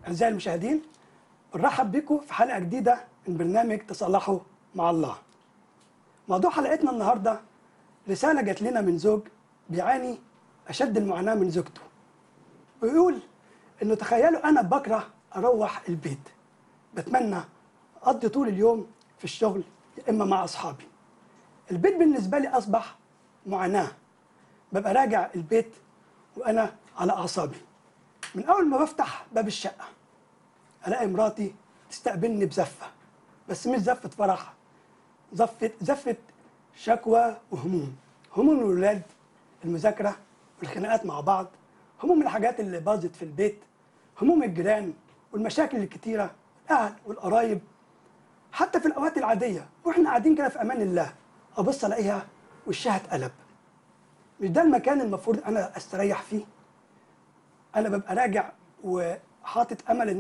أعزائي المشاهدين بنرحب بكم في حلقة جديدة من برنامج تصالحوا مع الله موضوع حلقتنا النهاردة رسالة جات لنا من زوج بيعاني أشد المعاناة من زوجته ويقول إنه تخيلوا أنا بكره أروح البيت بتمنى أقضي طول اليوم في الشغل يا إما مع أصحابي البيت بالنسبة لي أصبح معاناة ببقى راجع البيت وأنا على أعصابي من أول ما بفتح باب الشقة ألاقي مراتي تستقبلني بزفة بس مش زفة فرح زفة زفة شكوى وهموم هموم الولاد المذاكرة والخناقات مع بعض هموم الحاجات اللي باظت في البيت هموم الجيران والمشاكل الكتيرة الأهل والقرايب حتى في الأوقات العادية وإحنا قاعدين كده في أمان الله أبص ألاقيها وشها اتقلب مش ده المكان المفروض أنا أستريح فيه أنا ببقى راجع وحاطط أمل إن